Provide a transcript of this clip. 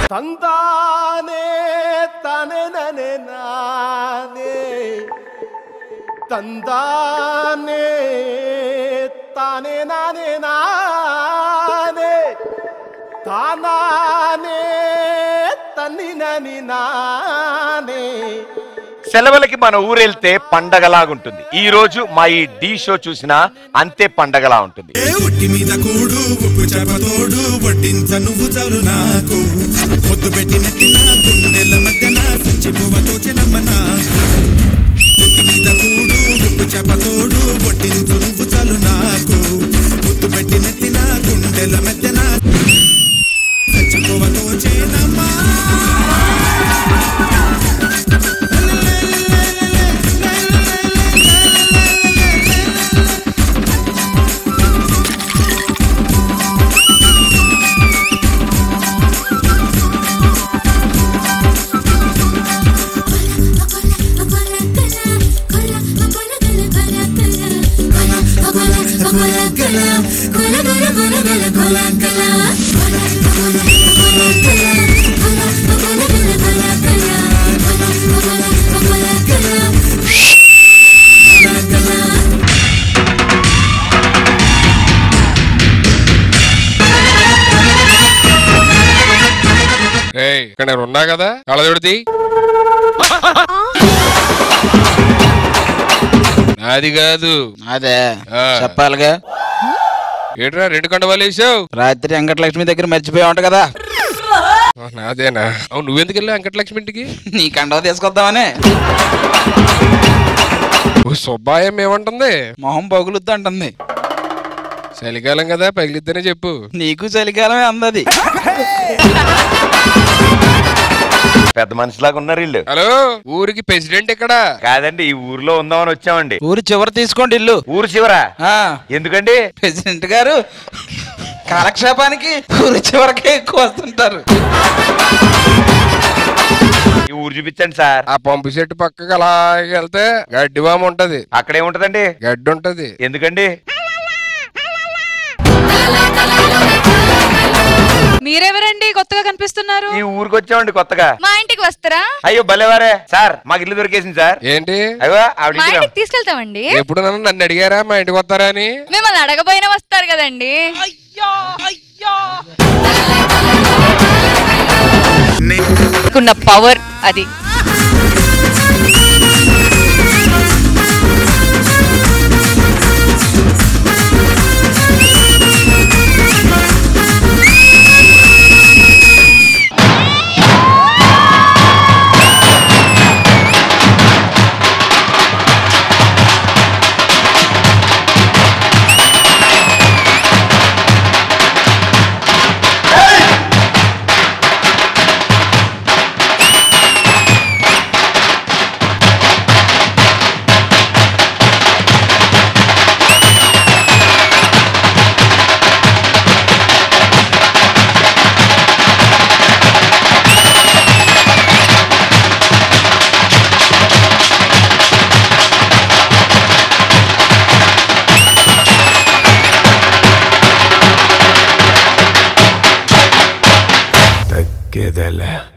తందానే తనే ననే నానే తందానే తానే నానే నానే తానానే తన్ని నని నానే సెలవులకి మన ఊరెళ్తే పండగలాగుంటుంది ఈ రోజు మా ఈ డి షో చూసినా అంతే పండగలా ఉంటుంది ఏ ఒట్టి మీద కూడు ఉప్పు చేపతోడు వడ్డించ నువ్వు చాలు నాకు పొద్దు పెట్టి నెట్టిన గుండెల మధ్యన సంచి పువ్వతో చెనమ్మ నాకు ఒట్టి మీద కూడు ఉప్పు చేపతోడు వడ్డించు నువ్వు చాలు నాకు పొద్దు పెట్టి నెట్టిన గుండెల మధ్యన సంచి పువ్వతో చేనమ్మా ఏయ్ ఇక్కడ నేను ఉన్నా కదా కళ్ళజోడిది నాది కాదు అదే ఆ. చెప్పాలిగా ఏట్రా రెండు కండవాలు వేసావు రాత్రి వెంకటలక్ష్మి దగ్గర మర్చిపోయి ఉంటా కదా నాదేనా అవును నువ్వెందుకు వెళ్ళావు వెంకటలక్ష్మి ఇంటికి నీ కండవ తీసుకొద్దామని ఓ సుబ్బాయం ఏమంటుంది మొహం పగులుద్దు అంటుంది చలికాలం కదా పగిలిద్దనే చెప్పు నీకు చలికాలమే అందది పెద్ద మనిషిలాగా ఉన్నారు వీళ్ళు హలో ఊరికి ప్రెసిడెంట్ ఇక్కడ కాదండి ఈ ఊర్లో ఉందామని వచ్చామండి ఊరు చివరి తీసుకోండి ఇల్లు ఊరు చివరా ఆ ఎందుకండి ప్రెసిడెంట్ గారు కాలక్షేపానికి ఊరు చివరికి ఎక్కువ వస్తుంటారు ఈ ఊరు చూపించండి సార్ ఆ పంపు చెట్టు పక్కకి అలా వెళ్తే గడ్డి వామ ఉంటది అక్కడ ఏముంటదండి గడ్డి ఉంటది ఎందుకండి మీరెవరండి కొత్తగా కనిపిస్తున్నారు ఈ ఊరికి వచ్చామండి కొత్తగా మా ఇంటికి వస్తారా అయ్యో భలేవారే సార్ మాకు ఇల్లు దొరికేసింది సార్ ఏంటి అయ్యో ఆవిడ మా ఇంటికి రా. ఇంటికి తీసుకెళ్తామండి ఎప్పుడు నన్ను నన్ను అడిగారా మా ఇంటికి వస్తారా అని మిమ్మల్ని అడగపోయినా వస్తారు కదండి ఉన్న పవర్ అది తగ్గేదలే